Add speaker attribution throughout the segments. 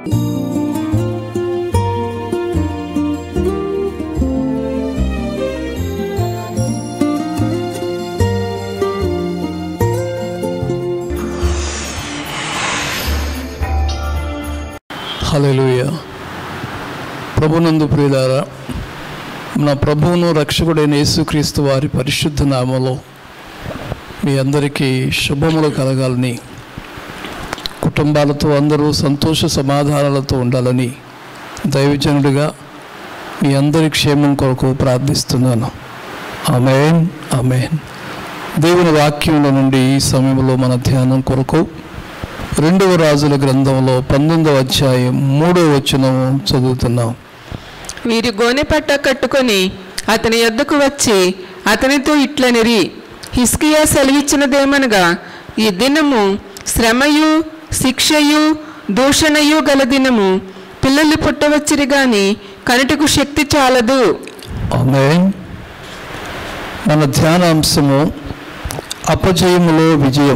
Speaker 1: హల్లెలూయా ప్రభునందు ప్రియులారా మన ప్రభువును రక్షకుడైన యేసుక్రీస్తు వారి పరిశుద్ధ నామలో మీ అందరికీ శుభములు కలగాలని కుటుంబాలతో అందరూ సంతోష సమాధానాలతో ఉండాలని దైవజనుడిగా మీ అందరి క్షేమం కొరకు ప్రార్థిస్తున్నాను ఆమెన్ ఆమెన్ దేవుని వాక్యంలో నుండి ఈ సమయంలో మన ధ్యానం కొరకు రెండవ రాజుల గ్రంథంలో పంతొమ్మిదవ అధ్యాయం మూడవ వచనం చదువుతున్నాం
Speaker 2: వీరు గోనె పట్ట కట్టుకొని అతని యొద్దకు వచ్చి అతనితో ఇట్లనిరి హిస్కియా సెలవిచ్చినదేమనగా ఈ దినము శ్రమయు శిక్షయు దూషణయు గల దినము పిల్లలు పుట్టవచ్చిరి గాని కనుటకు శక్తి చాలదు
Speaker 1: ఆమె మన ధ్యానాంశము అపజయములో విజయం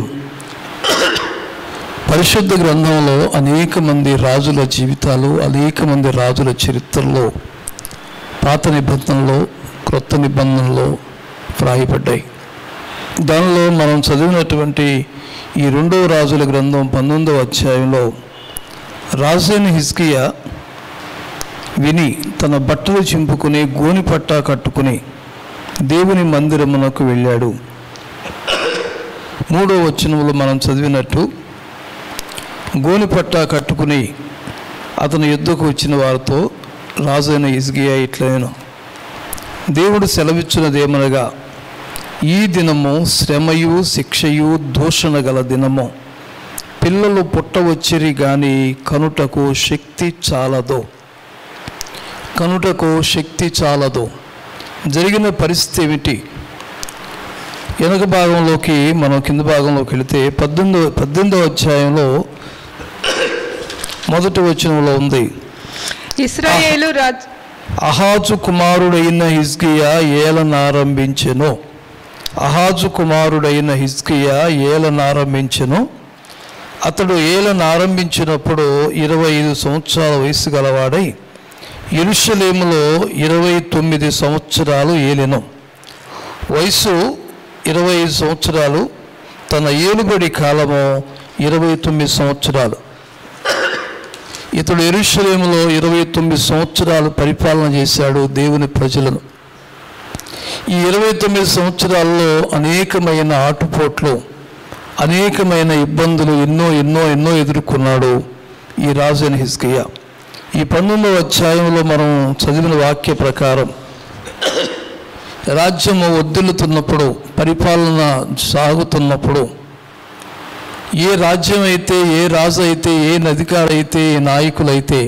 Speaker 1: పరిశుద్ధ గ్రంథంలో అనేక మంది రాజుల జీవితాలు అనేక మంది రాజుల చరిత్రలో పాత నిబంధనలో క్రొత్త నిబంధనలో వ్రాయబడ్డాయి దానిలో మనం చదివినటువంటి ఈ రెండవ రాజుల గ్రంథం పంతొమ్మిదవ అధ్యాయంలో రాజైన హిజ్కియా విని తన బట్టలు చింపుకుని గోని పట్టా కట్టుకుని దేవుని మందిరమునకు వెళ్ళాడు మూడో వచనంలో మనం చదివినట్టు గోని పట్టా కట్టుకుని అతని యుద్ధకు వచ్చిన వారితో రాజైన ఇజ్గియా ఇట్లనేను దేవుడు సెలవిచ్చినదేమనగా ఈ దినము శ్రమయు శిక్షయు దూషణ గల దినము పిల్లలు పుట్టవచ్చిరి గాని కనుటకు శక్తి చాలదు కనుటకు శక్తి చాలదు జరిగిన పరిస్థితి ఏమిటి వెనక భాగంలోకి మనం కింద భాగంలోకి వెళితే పద్దెనిమిదో పద్దెనిమిదవ అధ్యాయంలో మొదటి వచనంలో ఉంది
Speaker 2: ఇస్రాయేలు రాజ్
Speaker 1: అహాజు కుమారుడైన హిజ్కియా ఏలనారంభించెను అహాజు కుమారుడైన హిజ్కియా ఏలనారంభించెను అతడు ఏలనారంభించినప్పుడు ఇరవై ఐదు సంవత్సరాల వయసు గలవాడై ఎరుషలేములో ఇరవై తొమ్మిది సంవత్సరాలు ఏలెను వయసు ఇరవై ఐదు సంవత్సరాలు తన ఏలుబడి కాలము ఇరవై తొమ్మిది సంవత్సరాలు ఇతడు ఎరుషలేములో ఇరవై తొమ్మిది సంవత్సరాలు పరిపాలన చేశాడు దేవుని ప్రజలను ఈ ఇరవై తొమ్మిది సంవత్సరాల్లో అనేకమైన ఆటుపోట్లు అనేకమైన ఇబ్బందులు ఎన్నో ఎన్నో ఎన్నో ఎదుర్కొన్నాడు ఈ రాజైన హిస్కియా ఈ పంతొమ్మిదవ అధ్యాయంలో మనం చదివిన వాక్య ప్రకారం రాజ్యము వర్ధిల్లుతున్నప్పుడు పరిపాలన సాగుతున్నప్పుడు ఏ రాజ్యం అయితే ఏ రాజు అయితే ఏ అధికారైతే ఏ నాయకులైతే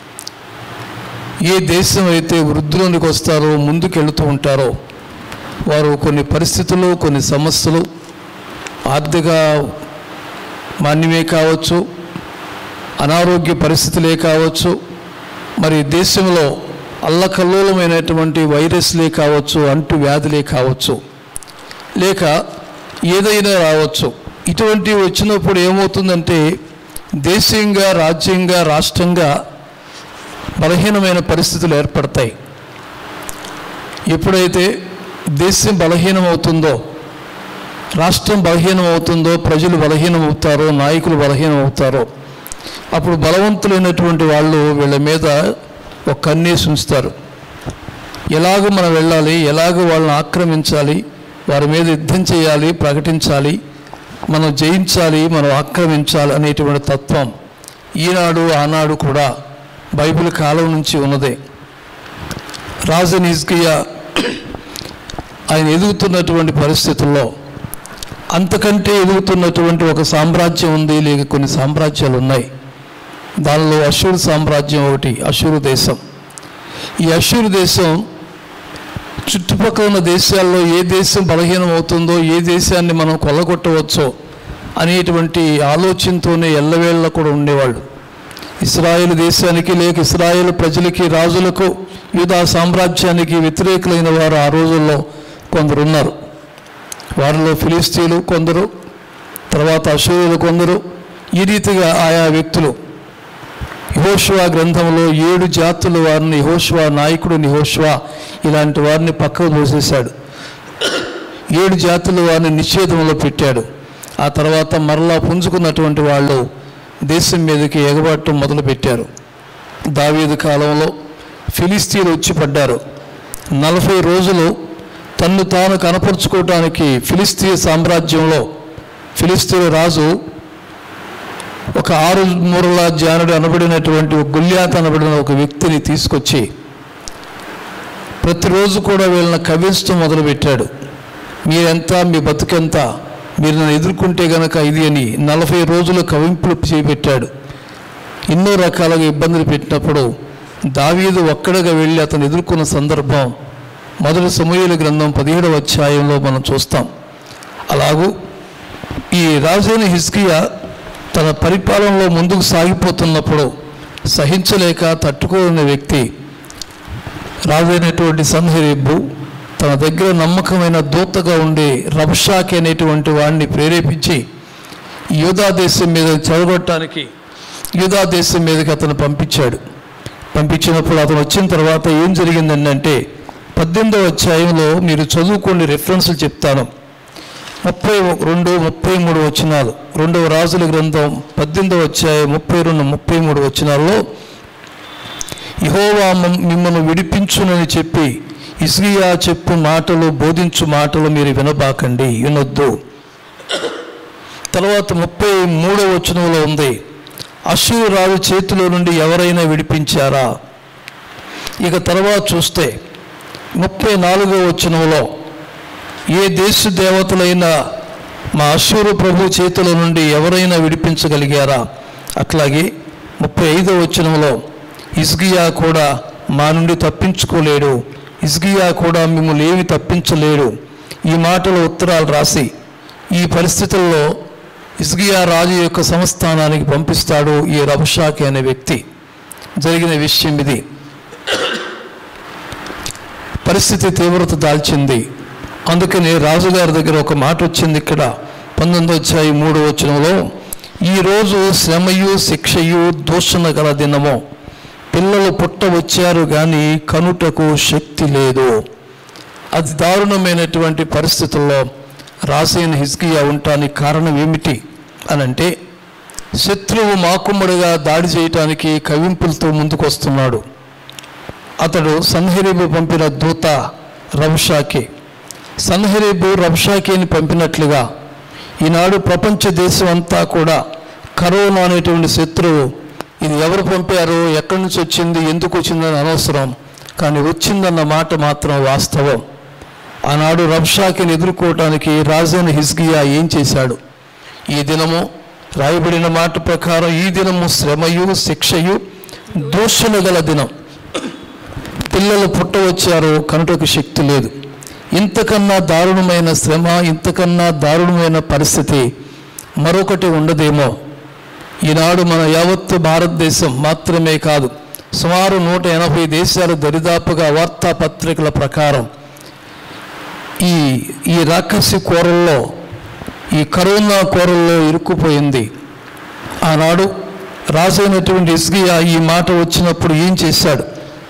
Speaker 1: ఏ దేశం అయితే వృద్ధిలోనికి వస్తారో ముందుకెళ్తూ ఉంటారో వారు కొన్ని పరిస్థితులు కొన్ని సమస్యలు ఆర్థిక మాన్యమే కావచ్చు అనారోగ్య పరిస్థితులే కావచ్చు మరి దేశంలో అల్లకల్లోలమైనటువంటి వైరస్లే కావచ్చు అంటు వ్యాధులే కావచ్చు లేక ఏదైనా రావచ్చు ఇటువంటి వచ్చినప్పుడు ఏమవుతుందంటే దేశీయంగా రాజ్యంగా రాష్ట్రంగా బలహీనమైన పరిస్థితులు ఏర్పడతాయి ఎప్పుడైతే దేశం బలహీనమవుతుందో రాష్ట్రం బలహీనమవుతుందో ప్రజలు బలహీనమవుతారో నాయకులు బలహీనమవుతారో అప్పుడు బలవంతులైనటువంటి వాళ్ళు వీళ్ళ మీద ఒక కన్నేసి ఉంచుతారు ఎలాగ మనం వెళ్ళాలి ఎలాగ వాళ్ళని ఆక్రమించాలి వారి మీద యుద్ధం చేయాలి ప్రకటించాలి మనం జయించాలి మనం ఆక్రమించాలి అనేటువంటి తత్వం ఈనాడు ఆనాడు కూడా బైబిల్ కాలం నుంచి ఉన్నదే రాజు నిజ్కియా ఆయన ఎదుగుతున్నటువంటి పరిస్థితుల్లో అంతకంటే ఎదుగుతున్నటువంటి ఒక సామ్రాజ్యం ఉంది లేక కొన్ని సామ్రాజ్యాలు ఉన్నాయి దానిలో అశూరు సామ్రాజ్యం ఒకటి అశూరు దేశం ఈ అశూరు దేశం చుట్టుపక్కల ఉన్న దేశాల్లో ఏ దేశం బలహీనం అవుతుందో ఏ దేశాన్ని మనం కొల్లగొట్టవచ్చో అనేటువంటి ఆలోచనతోనే ఎల్లవేళ్ళ కూడా ఉండేవాళ్ళు ఇస్రాయేల్ దేశానికి లేక ఇస్రాయేల్ ప్రజలకి రాజులకు యూదా సామ్రాజ్యానికి వ్యతిరేకులైన వారు ఆ రోజుల్లో కొందరు ఉన్నారు వారిలో ఫిలిస్తీన్లు కొందరు తర్వాత అశూరులు కొందరు ఈ రీతిగా ఆయా వ్యక్తులు యహోష్వా గ్రంథంలో ఏడు జాతుల వారిని యహోష్వా నాయకుడు యహోష్వా ఇలాంటి వారిని పక్కకు తోసేశాడు ఏడు జాతుల వారిని నిషేధంలో పెట్టాడు ఆ తర్వాత మరలా పుంజుకున్నటువంటి వాళ్ళు దేశం మీదకి ఎగబాటం మొదలుపెట్టారు దావీదు కాలంలో ఫిలిస్తీన్లు వచ్చి పడ్డారు నలభై రోజులు తన్ను తాను కనపరుచుకోవడానికి ఫిలిస్తీన్ సామ్రాజ్యంలో ఫిలిస్తీన్ రాజు ఒక ఆరు మూరల జానుడు అనబడినటువంటి ఒక గుల్యాత్ అనబడిన ఒక వ్యక్తిని తీసుకొచ్చి ప్రతిరోజు కూడా వీళ్ళని కవించడం మొదలుపెట్టాడు మీరెంత మీ బతుకెంత మీరు నన్ను ఎదుర్కొంటే గనక ఇది అని నలభై రోజులు కవింపులు చేపెట్టాడు ఎన్నో రకాలుగా ఇబ్బందులు పెట్టినప్పుడు దావీదు ఒక్కడగా వెళ్ళి అతను ఎదుర్కొన్న సందర్భం మొదటి సమూహల గ్రంథం పదిహేడవ అధ్యాయంలో మనం చూస్తాం అలాగూ ఈ రాజైన హిస్కియా తన పరిపాలనలో ముందుకు సాగిపోతున్నప్పుడు సహించలేక తట్టుకోని వ్యక్తి రాజైనటువంటి సంహరీబు తన దగ్గర నమ్మకమైన దూతగా ఉండే రబ్షాకి అనేటువంటి వాడిని ప్రేరేపించి యూదా దేశం మీద చెడగొట్టడానికి యూదా దేశం మీదకి అతను పంపించాడు పంపించినప్పుడు అతను వచ్చిన తర్వాత ఏం జరిగిందంటే పద్దెనిమిదవ అధ్యాయంలో మీరు చదువుకోండి రెఫరెన్స్లు చెప్తాను ముప్పై రెండు ముప్పై మూడు వచనాలు రెండవ రాజుల గ్రంథం పద్దెనిమిదవ అధ్యాయం ముప్పై రెండు ముప్పై మూడు వచనాల్లో యహోవా మమ్- మిమ్మల్ని విడిపించునని చెప్పి ఇస్గియా చెప్పు మాటలు బోధించు మాటలు మీరు వినబాకండి వినొద్దు తర్వాత ముప్పై మూడవ వచనంలో ఉంది అశ్వరు రాజు చేతిలో నుండి ఎవరైనా విడిపించారా ఇక తర్వాత చూస్తే ముప్పై నాలుగవ వచనంలో ఏ దేశ దేవతలైనా మా అశ్వరు ప్రభు చేతుల నుండి ఎవరైనా విడిపించగలిగారా అట్లాగే ముప్పై ఐదవ వచనంలో ఇస్గియా కూడా మా నుండి తప్పించుకోలేడు ఇస్గియా కూడా మిమ్మల్ని ఏమి తప్పించలేడు ఈ మాటలు ఉత్తరాలు రాసి ఈ పరిస్థితుల్లో ఇస్గియా రాజు యొక్క సంస్థానానికి పంపిస్తాడు ఈ రబషాకి అనే వ్యక్తి జరిగిన విషయం ఇది పరిస్థితి తీవ్రత దాల్చింది అందుకని రాజుగారి దగ్గర ఒక మాట వచ్చింది ఇక్కడ పంతొమ్మిది వచ్చాయి మూడు వచనంలో ఈరోజు శ్రమయు శిక్షయు దూషణ గల దినము పిల్లలు పుట్ట వచ్చారు కానీ కనుటకు శక్తి లేదు అది దారుణమైనటువంటి పరిస్థితుల్లో రాసైన హిజ్కియా ఉండటానికి కారణం ఏమిటి అనంటే శత్రువు మాకుమ్మడిగా దాడి చేయటానికి కవింపులతో ముందుకొస్తున్నాడు అతడు సన్హెరీబు పంపిన దూత రబ్షాకి సన్హెరీబు రబ్షాకిని పంపినట్లుగా ఈనాడు ప్రపంచ దేశం అంతా కూడా కరోనా అనేటువంటి శత్రువు ఇది ఎవరు పంపారు ఎక్కడి నుంచి వచ్చింది ఎందుకు వచ్చిందని అనవసరం కానీ వచ్చిందన్న మాట మాత్రం వాస్తవం ఆనాడు రబ్షాకిని ఎదుర్కోవటానికి రాజైన హిజ్గియా ఏం చేశాడు ఈ దినము రాయబడిన మాట ప్రకారం ఈ దినము శ్రమయు శిక్షయు దూషణ గల దినం పిల్లలు పుట్టవచ్చారు కనుటకు శక్తి లేదు ఇంతకన్నా దారుణమైన శ్రమ ఇంతకన్నా దారుణమైన పరిస్థితి మరొకటి ఉండదేమో ఈనాడు మన యావత్తు భారతదేశం మాత్రమే కాదు సుమారు నూట ఎనభై దేశాలు దరిదాపుగా వార్తాపత్రికల ప్రకారం ఈ ఈ రాక్షసి కూరల్లో ఈ కరోనా కూరల్లో ఇరుక్కుపోయింది ఆనాడు రాజైనటువంటి ఇస్గియా ఈ మాట వచ్చినప్పుడు ఏం చేశాడు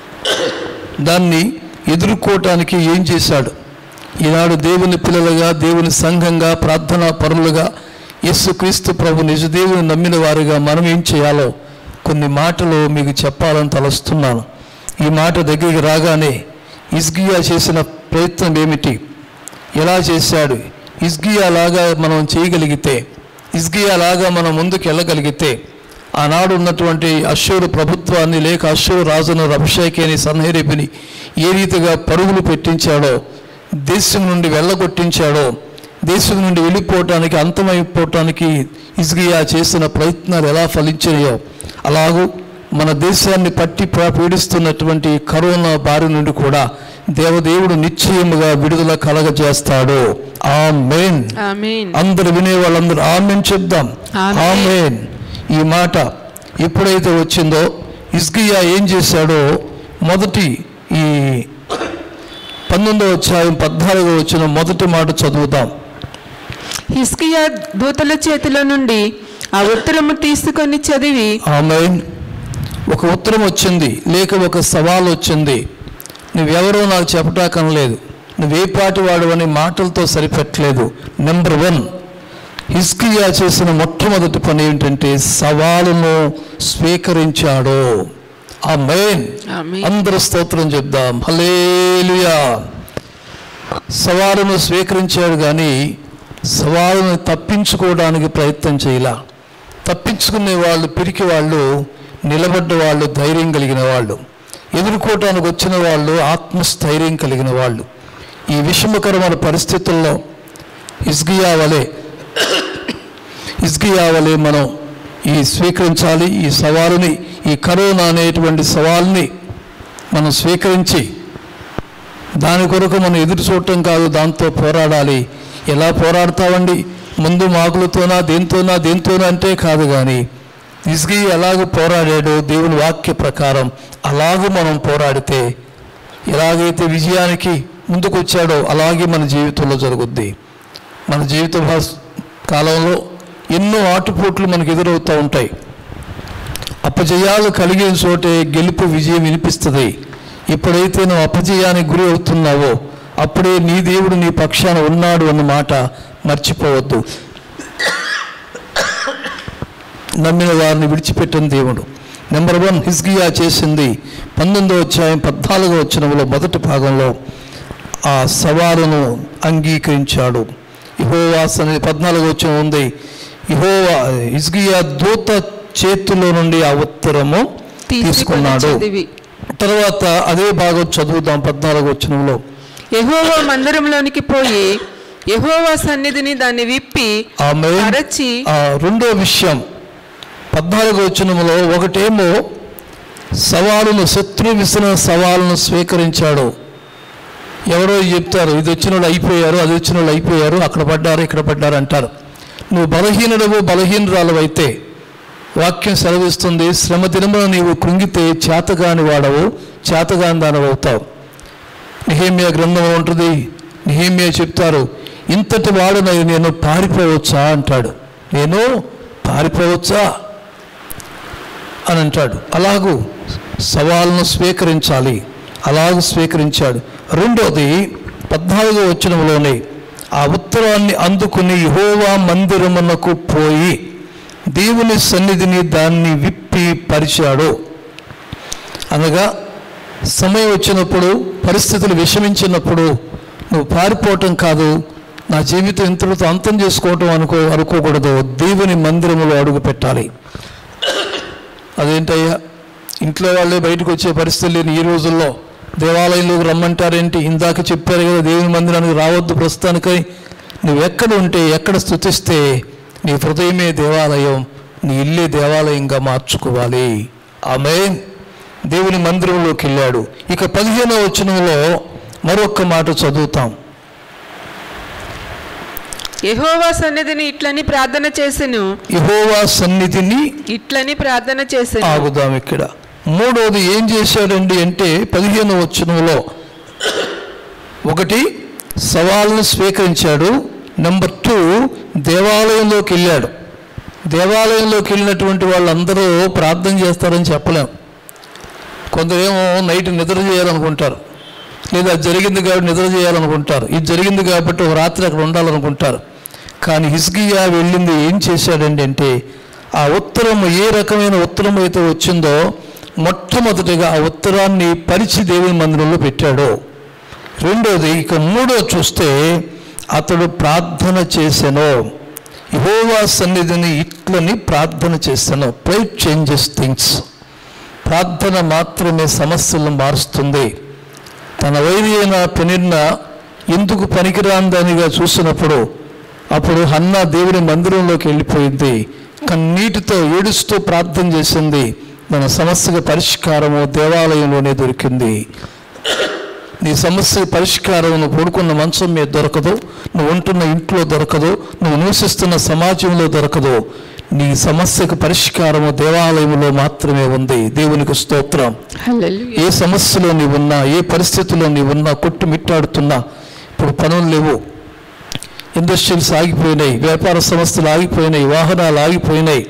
Speaker 1: దాన్ని ఎదుర్కోవటానికి ఏం చేశాడు ఈనాడు దేవుని పిల్లలుగా దేవుని సంఘంగా ప్రార్థనా పరులుగా యేసుక్రీస్తు ప్రభు నిజ దేవుని నమ్మిన వారిగా మనం ఏం చేయాలో కొన్ని మాటలు మీకు చెప్పాలని తలస్తున్నాను ఈ మాట దగ్గరికి రాగానే ఇస్గియా చేసిన ప్రయత్నం ఏమిటి ఎలా చేశాడు ఇస్గియా లాగా మనం చేయగలిగితే ఇస్గియా లాగా మనం ముందుకు వెళ్ళగలిగితే ఆనాడు ఉన్నటువంటి అశ్వరు ప్రభుత్వాన్ని లేక అశ్వరు రాజును అభిషేకేని సన్హేరిపిని ఏ రీతిగా పరుగులు పెట్టించాడో దేశం నుండి వెళ్ళగొట్టించాడో దేశం నుండి వెళ్ళిపోవటానికి అంతమైపోవటానికి ఇస్గియా చేసిన ప్రయత్నాలు ఎలా ఫలించినాయో అలాగూ మన దేశాన్ని పట్టి ప్రా- పీడిస్తున్నటువంటి కరోనా బారి నుండి కూడా దేవదేవుడు నిశ్చయముగా విడుదల కలగజేస్తాడు ఆ మెయిన్
Speaker 2: ఆమేన్
Speaker 1: అందరు వినే వాళ్ళందరూ ఆమెన్ చెప్దాం
Speaker 2: ఆమేన్.
Speaker 1: ఆమెన్ ఈ మాట ఎప్పుడైతే వచ్చిందో ఇస్కియా ఏం చేశాడో మొదటి ఈ పంతొమ్మిదవ అధ్యాయం పద్నాలుగో వచ్చిన మొదటి మాట చదువుదాం
Speaker 2: హిస్కియా దూతల చేతిలో నుండి ఆ ఉత్తరము తీసుకొని చదివి
Speaker 1: ఆమెన్ ఒక ఉత్తరం వచ్చింది లేక ఒక సవాల్ వచ్చింది నువ్వెవరో నాకు చెప్పటాకనలేదు నువ్వే పాటి వాడు అని మాటలతో సరిపెట్టలేదు నెంబర్ వన్ హిస్కియా చేసిన మొట్టమొదటి పని ఏంటంటే సవాలును స్వీకరించాడు ఆ మెయిన్
Speaker 2: ఆమేన్.
Speaker 1: అందరూ స్తోత్రం చెప్దాం హలేలుయా సవాలును స్వీకరించాడు కానీ సవాలును తప్పించుకోవడానికి ప్రయత్నం చేయలా తప్పించుకునే వాళ్ళు పిరికి వాళ్ళు నిలబడ్డ వాళ్ళు ధైర్యం కలిగిన వాళ్ళు ఎదుర్కోవటానికి వచ్చిన వాళ్ళు ఆత్మస్థైర్యం కలిగిన వాళ్ళు ఈ విషమకరమైన పరిస్థితుల్లో ఇస్గియా వలె ఇస్గియా వలె మనం ఈ స్వీకరించాలి ఈ సవాలుని ఈ కరోనా అనేటువంటి సవాల్ని మనం స్వీకరించి దాని కొరకు మనం ఎదురు చూడటం కాదు దాంతో పోరాడాలి ఎలా పోరాడతామండి ముందు మాకులతోనా దేంతోనా దేంతోనా అంటే కాదు కానీ ఇస్గి ఎలాగ పోరాడాడో దేవుని వాక్య ప్రకారం అలాగూ మనం పోరాడితే ఎలాగైతే విజయానికి ముందుకు వచ్చాడో అలాగే మన జీవితంలో జరుగుద్ది మన జీవిత భాస్- కాలంలో ఎన్నో ఆటుపోట్లు మనకు ఎదురవుతూ ఉంటాయి అపజయాలు కలిగిన చోటే గెలుపు విజయం వినిపిస్తుంది ఎప్పుడైతే నువ్వు అపజయానికి గురి అవుతున్నావో అప్పుడే నీ దేవుడు నీ పక్షాన ఉన్నాడు అన్న మాట మర్చిపోవద్దు నమ్మిన వారిని విడిచిపెట్టిన దేవుడు నెంబర్ వన్ హిస్గియా చేసింది పంతొమ్మిదో అధ్యాయం పద్నాలుగో వచ్చినలో మొదటి భాగంలో ఆ సవాలును అంగీకరించాడు ఇహోవాస్ అనేది పద్నాలుగో వచ్చిన ఉంది ఇహోవా హిస్గియా దూత చేతిలో నుండి ఆ ఉత్తరము
Speaker 2: తీసుకొని
Speaker 1: తీసుకున్నాడు
Speaker 2: చదివి
Speaker 1: తర్వాత అదే భాగం చదువుదాం పద్నాలుగో వచ్చినంలో
Speaker 2: యెహోవా మందిరంలోనికి పోయి యెహోవా సన్నిధిని దాన్ని విప్పి
Speaker 1: ఆమె
Speaker 2: అరచి
Speaker 1: ఆ రెండో విషయం పద్నాలుగో వచనములో ఒకటేమో సవాలును శత్రు విసిన సవాలును స్వీకరించాడు ఎవరో చెప్తారు ఇది వచ్చిన వాళ్ళు అయిపోయారు అది వచ్చిన వాళ్ళు అయిపోయారు అక్కడ పడ్డారు ఇక్కడ పడ్డారు అంటారు నువ్వు బలహీనుడవు బలహీనురాలు అయితే వాక్యం సెలవిస్తుంది శ్రమ దినమున నీవు కృంగితే చేతగాని వాడవు చేతగాని దానవు అవుతావు నిహేమియా గ్రంథం ఉంటుంది నిహేమియా చెప్తారు ఇంతటి వాడునై నేను పారిపోవచ్చా అంటాడు నేను పారిపోవచ్చా అని అంటాడు అలాగూ సవాళ్ళను స్వీకరించాలి అలాగూ స్వీకరించాడు రెండోది పద్నాలుగో వచనంలోనే ఆ ఉత్తరాన్ని అందుకుని యెహోవా మందిరమునకు పోయి దేవుని సన్నిధిని దాన్ని విప్పి పరిచాడు అనగా సమయం వచ్చినప్పుడు పరిస్థితులు విషమించినప్పుడు నువ్వు పారిపోవటం కాదు నా జీవితం ఇంతటితో అంతం చేసుకోవటం అనుకో అనుకోకూడదు దేవుని మందిరములో అడుగు పెట్టాలి అదేంటయ్యా ఇంట్లో వాళ్ళే బయటకు వచ్చే పరిస్థితి లేని ఈ రోజుల్లో దేవాలయంలోకి రమ్మంటారేంటి ఇందాక చెప్పారు కదా దేవుని మందిరానికి రావద్దు ప్రస్తుతానికై నువ్వు ఎక్కడ ఉంటే ఎక్కడ స్థుతిస్తే నీ హృదయమే దేవాలయం నీ ఇల్లే దేవాలయంగా మార్చుకోవాలి ఆమె దేవుని మందిరంలోకి వెళ్ళాడు ఇక పదిహేనవ వచనంలో మరొక మాట చదువుతాం
Speaker 2: యెహోవా సన్నిధిని ఇట్లని ప్రార్థన చేసెను
Speaker 1: యెహోవా సన్నిధిని
Speaker 2: ఇట్లని ప్రార్థన చేసెను
Speaker 1: ఆగుదాం ఇక్కడ మూడవది ఏం చేశాడండి అంటే పదిహేను వచనంలో ఒకటి సవాళ్ళను స్వీకరించాడు నెంబర్ టూ దేవాలయంలోకి వెళ్ళాడు దేవాలయంలోకి వెళ్ళినటువంటి వాళ్ళందరూ ప్రార్థన చేస్తారని చెప్పలేం కొందరేమో నైట్ నిద్ర చేయాలనుకుంటారు లేదా జరిగింది కాబట్టి నిద్ర చేయాలనుకుంటారు ఇది జరిగింది కాబట్టి ఒక రాత్రి అక్కడ ఉండాలనుకుంటారు కానీ హిస్గియా వెళ్ళింది ఏం చేశాడండి అంటే ఆ ఉత్తరం ఏ రకమైన ఉత్తరం అయితే వచ్చిందో మొట్టమొదటిగా ఆ ఉత్తరాన్ని పరిచి దేవుని మందిరంలో పెట్టాడు రెండోది ఇక మూడో చూస్తే అతడు ప్రార్థన చేసెను యెహోవా సన్నిధిని ఇట్లని ప్రార్థన చేశాను ప్రైట్ చేంజెస్ థింగ్స్ ప్రార్థన మాత్రమే సమస్యలను మారుస్తుంది తన వైరి అయిన పెనిన్న ఎందుకు పనికిరాందనిగా చూసినప్పుడు అప్పుడు హన్న దేవుని మందిరంలోకి వెళ్ళిపోయింది కన్నీటితో ఏడుస్తూ ప్రార్థన చేసింది మన సమస్యకు పరిష్కారము దేవాలయంలోనే దొరికింది నీ సమస్య పరిష్కారం నువ్వు పడుకున్న మంచం మీద దొరకదు నువ్వు ఉంటున్న ఇంట్లో దొరకదు నువ్వు నివసిస్తున్న సమాజంలో దొరకదు నీ సమస్యకు పరిష్కారము దేవాలయంలో మాత్రమే ఉంది దేవునికి స్తోత్రం
Speaker 2: హల్లెలూయా
Speaker 1: ఏ సమస్యలో నీవున్నా ఏ పరిస్థితిలో నీవున్నా కొట్టుమిట్టాడుతున్నా ఇప్పుడు పనులు లేవు ఇండస్ట్రీస్ ఆగిపోయినాయి వ్యాపార సంస్థలు ఆగిపోయినాయి వాహనాలు ఆగిపోయినాయి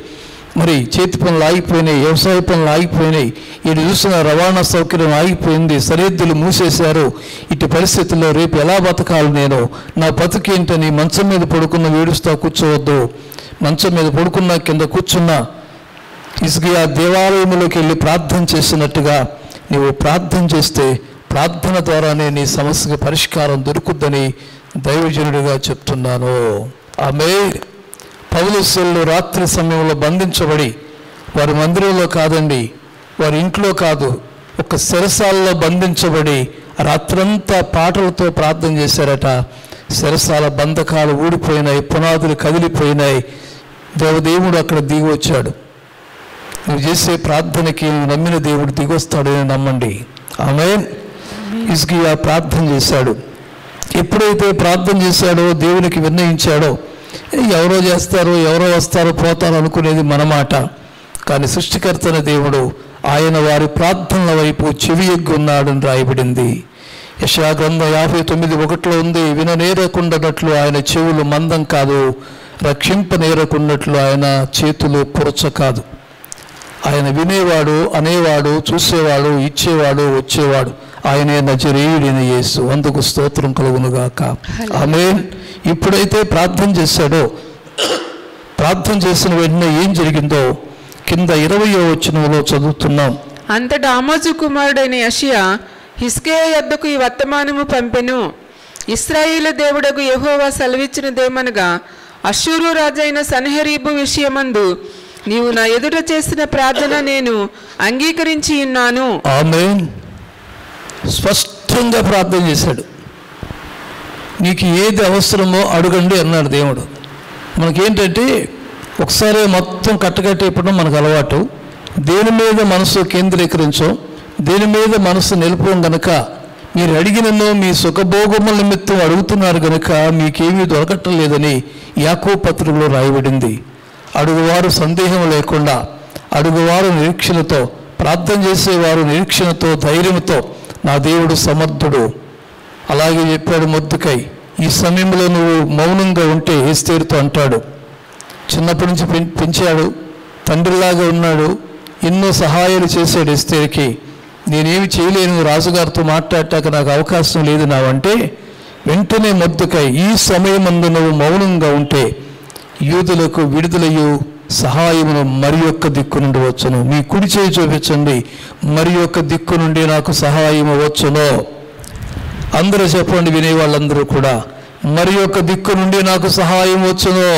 Speaker 1: మరి చేతి పనులు ఆగిపోయినాయి వ్యవసాయ పనులు ఆగిపోయినాయి ఇటు చూసిన రవాణా సౌకర్యం ఆగిపోయింది సరిహద్దులు మూసేశారు ఇటు పరిస్థితుల్లో రేపు ఎలా బతకాలి నేను నా బతుకేంటని మంచం మీద పడుకున్న వేడుస్తా కూర్చోవద్దు మంచం మీద పడుకున్నా కింద కూర్చున్నా ఇసుక దేవాలయంలోకి వెళ్ళి ప్రార్థన చేసినట్టుగా నీవు ప్రార్థన చేస్తే ప్రార్థన ద్వారానే నీ సమస్యకి పరిష్కారం దొరుకుద్దని దైవజనుడిగా చెప్తున్నాను ఆమె పౌలుసెల్లు రాత్రి సమయంలో బంధించబడి వారి మందిరంలో కాదండి వారి ఇంట్లో కాదు ఒక శిరసాలలో బంధించబడి రాత్రంతా పాటలతో ప్రార్థన చేశారట శిరసాల బంధకాలు ఊడిపోయినాయి పునాదులు కదిలిపోయినాయి దేవదేవుడు అక్కడ దిగి వచ్చాడు నువ్వు చేసే ప్రార్థనకి నువ్వు నమ్మిన దేవుడు దిగొస్తాడని నమ్మండి ఆమె ఇసుకియా ప్రార్థన చేశాడు ఎప్పుడైతే ప్రార్థన చేశాడో దేవునికి విన్నయించాడో ఎవరో చేస్తారో ఎవరో వస్తారో పోతారో అనుకునేది మన మాట కానీ సృష్టికర్తన దేవుడు ఆయన వారి ప్రార్థనల వైపు చెవి ఎగ్గున్నాడని రాయబడింది యశా గ్రంథం యాభై తొమ్మిది ఒకటిలో ఉంది విననేరకుండానట్లు ఆయన చెవులు మందం కాదు రక్షింపనేరకున్నట్లు ఆయన చేతులు పురచ కాదు ఆయన వినేవాడు అనేవాడు చూసేవాడు ఇచ్చేవాడు వచ్చేవాడు ఆయనే నజరేయుడిన యేసు అందుకు స్తోత్రం కలుగునుగాక ఆమె ఇప్పుడైతే ప్రార్థన చేశాడో ప్రార్థన చేసిన వెంటనే ఏం జరిగిందో కింద ఇరవయో వచనంలో చదువుతున్నాం
Speaker 2: అంతటా ఆమోజు కుమారుడైన యషియా హిస్కే యొద్దకు ఈ వర్తమానము పంపెను ఇస్రాయేలు దేవుడకు యెహోవా సెలవిచ్చినదేమనగా అశ్షూరు రాజైన సన్హెరీబు విషయమందు నీవు నా ఎదుట చేసిన ప్రార్థన నేను అంగీకరించి ఉన్నాను
Speaker 1: ఆమె స్పష్టంగా ప్రార్థన చేశాడు నీకు ఏది అవసరమో అడగండి అన్నాడు దేవుడు మనకేంటంటే ఒకసారి మొత్తం కట్టకట్టి ఇప్పడం మనకు అలవాటు దేని మీద మనసు కేంద్రీకరించం దేని మీద మనసు నిలుపం గనక మీరు అడిగినను మీ సుఖభోగముల నిమిత్తం అడుగుతున్నారు గనుక మీకేమీ దొరకటం లేదని యాకో పత్రికలో రాయబడింది అడుగువారు సందేహం లేకుండా అడుగువారు నిరీక్షణతో ప్రార్థన చేసేవారు నిరీక్షణతో ధైర్యంతో నా దేవుడు సమర్థుడు అలాగే చెప్పాడు మొద్దుకై ఈ సమయంలో నువ్వు మౌనంగా ఉంటే ఏస్తేరుతో అంటాడు చిన్నప్పటి నుంచి పెం- పెంచాడు తండ్రిలాగా ఉన్నాడు ఎన్నో సహాయాలు చేశాడు ఎస్తేరికి నేనేమి చేయలేను రాజుగారితో మాట్లాడటాక నాకు అవకాశం లేదు నావంటే వెంటనే మొద్దుకై ఈ సమయమందు నువ్వు మౌనంగా ఉంటే యూదులకు విడుదలయు సహాయమును మరి యొక్క దిక్కు నుండి వచ్చును మీ కుడి చేయి చూపించండి మరి యొక్క దిక్కు నుండి నాకు సహాయము వచ్చును అందరూ చెప్పండి వినే వాళ్ళందరూ కూడా మరి యొక్క దిక్కు నుండి నాకు సహాయం వచ్చును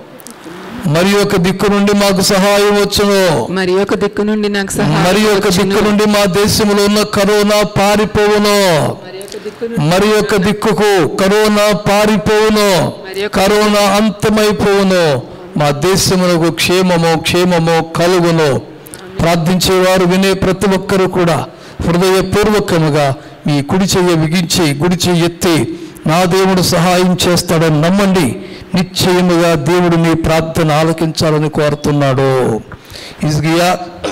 Speaker 1: మరి యొక్క దిక్కు నుండి మాకు సహాయం వచ్చును
Speaker 2: మరి ఒక దిక్కు నుండి నాకు సహాయం
Speaker 1: మరి యొక్క
Speaker 2: వచ్చును.
Speaker 1: దిక్కు నుండి మా దేశంలో ఉన్న కరోనా పారిపోవును
Speaker 2: మరి ఒక దిక్కు నుండి
Speaker 1: మరి యొక్క దిక్కుకు కరోనా పారిపోవును
Speaker 2: మరి యొక్క
Speaker 1: కరోనా అంతమైపోవును మా దేశమునకు క్షేమము క్షేమము కలుగును ప్రార్థించేవారు వినే ప్రతి ఒక్కరూ కూడా హృదయపూర్వకముగా మీ కుడి చెయ్యి బిగించి గుడి చెయ్యి ఎత్తి నా దేవుడు సహాయం చేస్తాడని నమ్మండి నిశ్చయముగా దేవుడు మీ ప్రార్థన ఆలకించాలని కోరుతున్నాడు ఇజ్గియా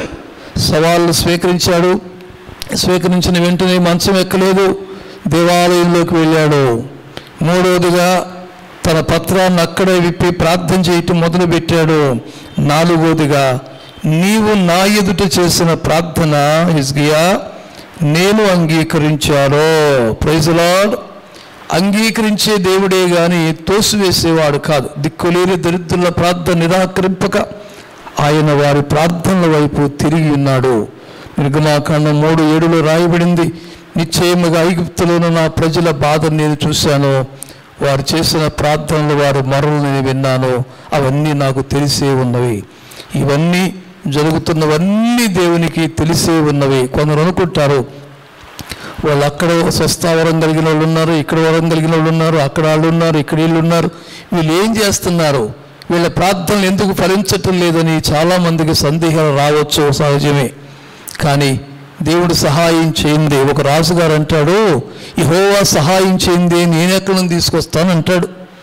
Speaker 1: సవాళ్ళు స్వీకరించాడు స్వీకరించిన వెంటనే మంచం ఎక్కలేదు దేవాలయంలోకి వెళ్ళాడు మూడవదిగా తన పత్రాన్ని అక్కడే విప్పి ప్రార్థన చేయటం మొదలుపెట్టాడు నాలుగవదిగా నీవు నా ఎదుట చేసిన ప్రార్థన హిజ్గియా నేను అంగీకరించాను ప్రైజ్ లార్డ్ అంగీకరించే దేవుడే గాని తోసివేసేవాడు కాదు దిక్కులేని దరిద్రుల ప్రార్థన నిరాకరింపక ఆయన వారి ప్రార్థనల వైపు తిరిగి ఉన్నాడు నిర్గమాకాండం మూడు ఏడులో రాయబడింది నిశ్చయముగా ఐగుప్తులోని నా ప్రజల బాధను నేను చూశాను వారు చేసిన ప్రార్థనలు వారు మరలు నేను విన్నాను అవన్నీ నాకు తెలిసే ఉన్నవి ఇవన్నీ జరుగుతున్నవన్నీ దేవునికి తెలిసే ఉన్నవి కొందరు అనుకుంటారు వాళ్ళు అక్కడ స్వస్థ వరం కలిగిన వాళ్ళు ఉన్నారు ఇక్కడ వరం కలిగిన వాళ్ళు ఉన్నారు అక్కడ వాళ్ళు ఉన్నారు ఇక్కడ వీళ్ళు ఉన్నారు వీళ్ళు ఏం చేస్తున్నారు వీళ్ళ ప్రార్థనలు ఎందుకు ఫలించటం లేదని చాలామందికి సందేహాలు రావచ్చు సహజమే కానీ దేవుడు సహాయం చేయింది ఒక రాజుగారు అంటాడు ఇహోవా సహాయం చేయింది నేనెక్కడి నుంచి తీసుకొస్తాను అంటాడు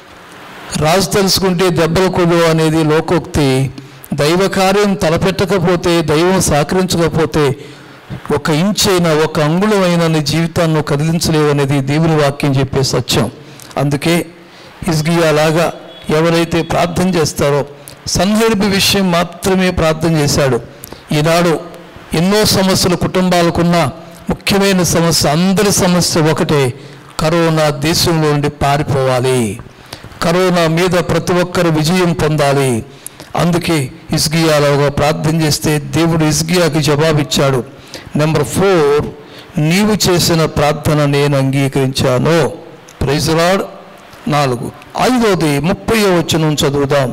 Speaker 1: రాజు తెలుసుకుంటే దెబ్బలు కొడు అనేది లోకోక్తి దైవ కార్యం తలపెట్టకపోతే దైవం సహకరించకపోతే ఒక ఇంచైనా ఒక అంగుళమైన నీ జీవితాన్ని నువ్వు కదిలించలేవు అనేది దేవుని వాక్యం చెప్పే సత్యం అందుకే హిజ్గియా లాగా ఎవరైతే ప్రార్థన చేస్తారో సన్హెరిబి విషయం మాత్రమే ప్రార్థన చేశాడు ఈనాడు ఎన్నో సమస్యలు కుటుంబాలకున్న ముఖ్యమైన సమస్య అందరి సమస్య ఒకటే కరోనా దేశంలో నుండి పారిపోవాలి కరోనా మీద ప్రతి ఒక్కరు విజయం పొందాలి అందుకే ఇస్గియాలో ప్రార్థన చేస్తే దేవుడు ఇస్గియాకి జవాబిచ్చాడు నెంబర్ ఫోర్ నీవు చేసిన ప్రార్థన నేను అంగీకరించాను ప్రైజరాడ్ నాలుగు ఐదోది ముప్పై వచనం చదువుదాం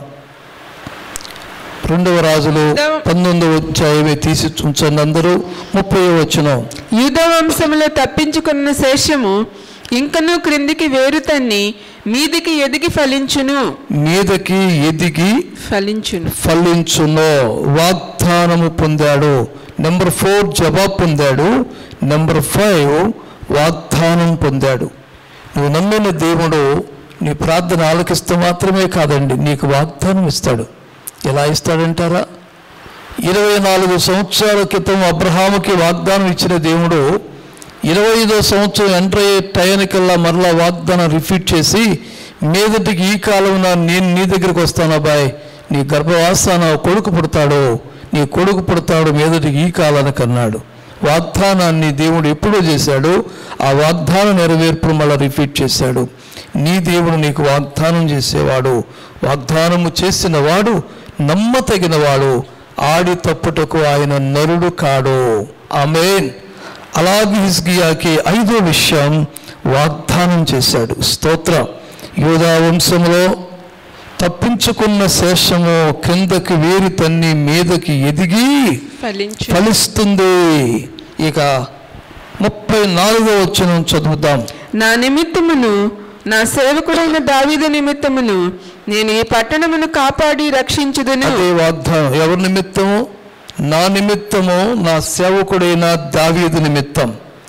Speaker 1: రెండవ రాజులు పంతొమ్మిదవ అధ్యాయమే తీసి ఉంచండి అందరూ ముప్పై వచనం
Speaker 2: యూద వంశములో తప్పించుకున్న శేషము ఇంకనూ క్రిందికి వేరు తన్ని మీదికి ఎదిగి ఫలించును
Speaker 1: మీదకి ఎదిగి
Speaker 2: ఫలించును
Speaker 1: ఫలించును వాగ్దానము పొందాడు నెంబర్ ఫోర్ జవాబు పొందాడు నెంబర్ ఫైవ్ వాగ్దానం పొందాడు నువ్వు నమ్మిన దేవుడు నీ ప్రార్థన ఆలకిస్తే మాత్రమే కాదండి నీకు వాగ్దానం ఇస్తాడు ఎలా ఇస్తాడంటారా ఇరవై నాలుగు సంవత్సరాల క్రితం అబ్రహాముకి వాగ్దానం ఇచ్చిన దేవుడు ఇరవై ఐదో సంవత్సరం ఎంటర్ అయ్యే టయానికల్లా మరలా వాగ్దానం రిపీట్ చేసి మీదటికి ఈ కాలంలో నేను నీ దగ్గరికి వస్తాను అబ్బాయి నీ గర్భవాసాన కొడుకు పుడతాడు నీ కొడుకు పుడతాడు మీదటికి ఈ కాలానికి అన్నాడు వాగ్దానాన్ని దేవుడు ఎప్పుడో చేశాడు ఆ వాగ్దానం నెరవేర్పును మళ్ళీ రిపీట్ చేశాడు నీ దేవుడు నీకు వాగ్దానం చేసేవాడు వాగ్దానము చేసిన వాడు నమ్మతగినవాడు ఆడి తప్పుటకు ఆయన నరుడు కాడు ఆమెన్ అలాగే హిజ్గియాకి ఐదో విషయం వాగ్దానం చేశాడు స్తోత్రం యూదా వంశంలో తప్పించుకున్న శేషము కిందకి వేరి తన్ని మీదకి ఎదిగి
Speaker 2: ఫలించు
Speaker 1: ఫలిస్తుంది ఇక ముప్పై నాలుగో వచ్చిన చదువుదాం
Speaker 2: నా నిమిత్తమును నా సేవకుడైన దావీదు నిమిత్తమును నేను ఈ పట్టణమును కాపాడి రక్షించుదును
Speaker 1: అదే వాగ్దానం ఎవరి నిమిత్తము నా నిమిత్తము నా సేవకుడైన దావీదు నిమిత్తం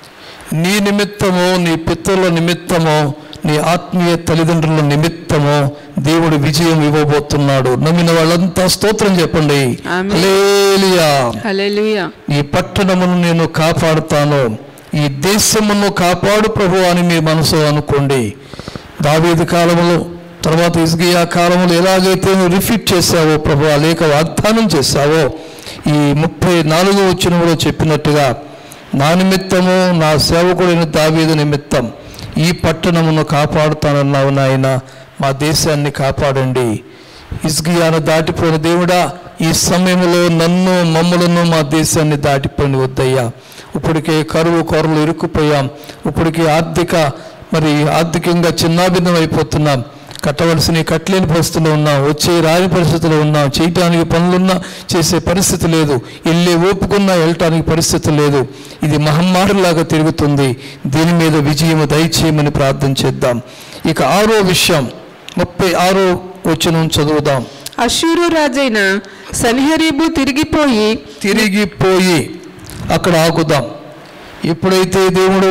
Speaker 1: నీ నిమిత్తము నీ పితరుల నిమిత్తము నీ ఆత్మీయ తల్లిదండ్రుల నిమిత్తము దేవుడు విజయం ఇవ్వబోతున్నాడు నమ్మిన వాళ్ళంతా స్తోత్రం చెప్పండి
Speaker 2: ఆమేన్.
Speaker 1: హల్లెలూయా
Speaker 2: హల్లెలూయా
Speaker 1: ఈ పట్టణమును నేను కాపాడుతాను ఈ దేశమును కాపాడు ప్రభు అని మీ మనసు అనుకోండి దావీదు కాలములో తర్వాత ఇస్గియా కాలములో ఎలాగైతే నువ్వు రిఫీట్ చేశావో ప్రభు లేక వాగ్దానం చేశావో ఈ ముప్పై నాలుగో వచ్చినప్పుడు చెప్పినట్టుగా నా నిమిత్తము నా సేవకుడైన దావీదు నిమిత్తం ఈ పట్టణమును కాపాడుతానన్నావు నాయన మా దేశాన్ని కాపాడండి ఇస్గియాను దాటిపోయిన దేవుడా ఈ సమయంలో నన్ను మమ్మలను మా దేశాన్ని దాటిపోయిన వద్దయ్యా ఇప్పటికే కరువు కొరలు ఇరుక్కుపోయాం ఇప్పటికే ఆర్థిక మరి ఆర్థికంగా చిన్నాభిన్నం అయిపోతున్నాం కట్టవలసిన కట్టలేని పరిస్థితుల్లో ఉన్నాం వచ్చే రాని పరిస్థితుల్లో ఉన్నాం చేయటానికి పనులున్నా చేసే పరిస్థితి లేదు వెళ్ళే ఓపుకున్నా వెళ్ళటానికి పరిస్థితి లేదు ఇది మహమ్మారిలాగా తిరుగుతుంది దీని మీద విజయము దయచేయమని ప్రార్థన చేద్దాం ఇక ఆరో విషయం ముప్పై ఆరో వచనం చదువుదాం
Speaker 2: అషూరు రాజైన సన్హరీబు తిరిగిపోయి
Speaker 1: తిరిగిపోయి అక్కడ ఆగుదాం ఎప్పుడైతే దేవుడు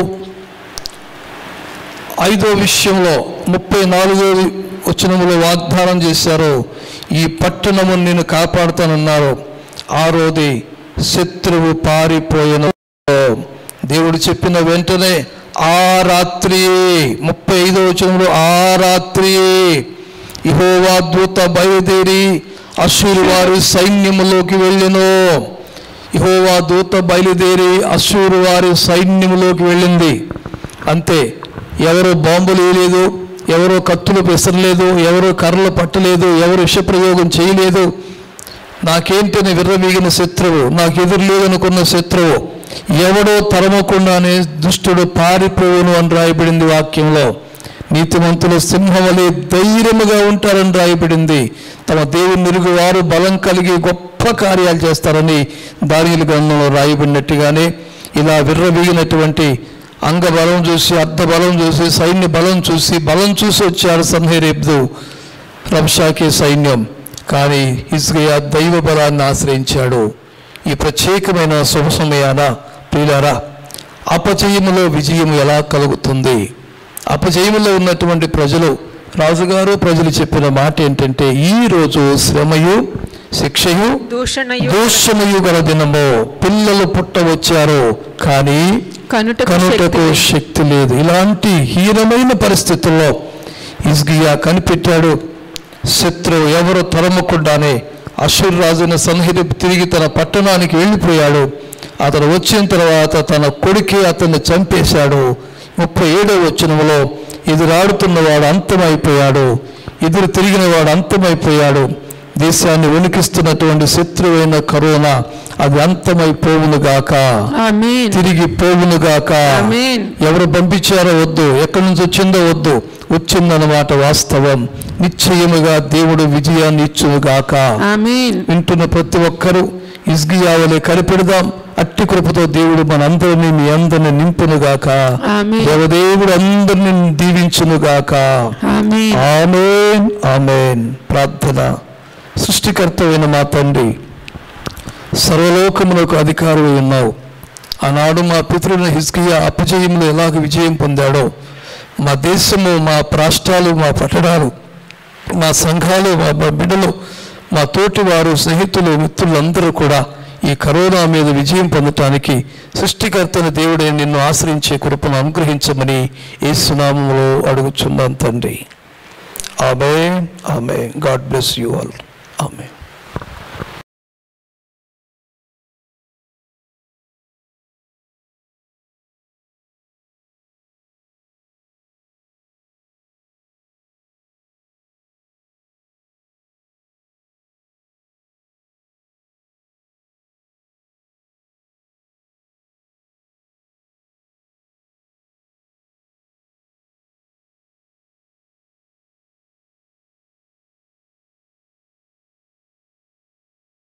Speaker 1: ఐదో విషయంలో ముప్పై నాలుగో వచనములో వాగ్దానం చేశారో ఈ పట్టణము నేను కాపాడుతానన్నారు ఆరోది శత్రువు పారిపోయిన దేవుడు చెప్పిన వెంటనే ఆ రాత్రియే ముప్పై ఐదో వచనంలో ఆ రాత్రియే ఇహోవా దూత బయలుదేరి అశ్వరు వారి సైన్యములోకి వెళ్ళెను ఇహోవా దూత బయలుదేరి అశ్వరు వారి సైన్యములోకి వెళ్ళింది అంతే ఎవరు బాంబులు వేయలేదు ఎవరో కత్తులు పెసరలేదు ఎవరో కర్రలు పట్టలేదు ఎవరు విషప్రయోగం చేయలేదు నాకేంటని విర్రవీగిన శత్రువు నాకు ఎదురు లేదనుకున్న శత్రువు ఎవడో తరమకుండానే దుష్టుడు పారిపోవును అని రాయబడింది వాక్యంలో నీతిమంతులు సింహవలే ధైర్యముగా ఉంటారని రాయబడింది తమ దేవుని నిరుగు వారు బలం కలిగి గొప్ప కార్యాలు చేస్తారని దానిల గ్రంథంలో రాయబడినట్టుగానే ఇలా విర్రవీగినటువంటి అంగబలం చూసి అర్ధ బలం చూసి సైన్య బలం చూసి బలం చూసి వచ్చారు సంహేరేబ్దు రబ్షాకే సైన్యం కానీ హిజ్కియా దైవ బలాన్ని ఆశ్రయించాడు ఈ ప్రత్యేకమైన శుభ సమయాన ప్రియులారా అపజయములో విజయం ఎలా కలుగుతుంది అపజయములో ఉన్నటువంటి ప్రజలు రాజుగారు ప్రజలు చెప్పిన మాట ఏంటంటే ఈ రోజు శ్రమయు శిక్షయు
Speaker 2: దూషణయు
Speaker 1: దోషమయు గల దినము పిల్లలు పుట్టవచ్చారు కానీ
Speaker 2: కనుటకు
Speaker 1: కనుటకు
Speaker 2: శక్తి
Speaker 1: శక్తి లేదు ఇలాంటి హీనమైన పరిస్థితుల్లో ఇస్గియా కనిపెట్టాడు శత్రువు ఎవరు తరమకుండానే అశ్వర్ రాజున సన్హెరిబ్ తిరిగి తన పట్టణానికి వెళ్ళిపోయాడు అతను వచ్చిన తర్వాత తన కొడుకే అతన్ని చంపేశాడు ముప్పై ఏడవ వచనంలో ఎదురాడుతున్నవాడు అంతమైపోయాడు ఎదురు తిరిగిన వాడు అంతమైపోయాడు దేశాన్ని వణికిస్తున్నటువంటి శత్రువైన కరోనా అది అంతమైపోవును గాక
Speaker 2: ఆమేన్
Speaker 1: తిరిగి పోవును గాక
Speaker 2: ఆమేన్
Speaker 1: ఎవరు పంపించారో వద్దు ఎక్కడి నుంచి వచ్చిందో వద్దు వచ్చిందన్నమాట వాస్తవం నిశ్చయముగా దేవుడు విజయాన్ని ఇచ్చునుగాక
Speaker 2: ఆమేన్
Speaker 1: వింటున్న ప్రతి ఒక్కరూ ఇస్గియావలే కనిపెడదాం అట్టి కృపతో దేవుడు మనందరినీ మీ అందరిని నింపునుగాక
Speaker 2: ఆమేన్
Speaker 1: దేవదేవుడు అందరిని దీవించునుగాక
Speaker 2: ఆమేన్
Speaker 1: ఆమెన్ ఆమెన్ ప్రార్థన సృష్టికర్తమైన మా తండ్రి సర్వలోకములకు అధికారి ఉన్నావు ఆనాడు మా పితృల హిస్కియా అపజయంలో ఎలాగ విజయం పొందాడో మా దేశము మా రాష్ట్రాలు మా పట్టణాలు మా సంఘాలు మా మా బిడ్డలు మా తోటి వారు స్నేహితులు మిత్రులందరూ కూడా ఈ కరోనా మీద విజయం పొందటానికి సృష్టికర్తన దేవుడే నిన్ను ఆశ్రయించే కృపను అనుగ్రహించమని ఈ సునామంలో అడుగుచున్నాను తండ్రి ఆమె ఆమె గాడ్ బ్లెస్ యూ ఆల్ ఆమె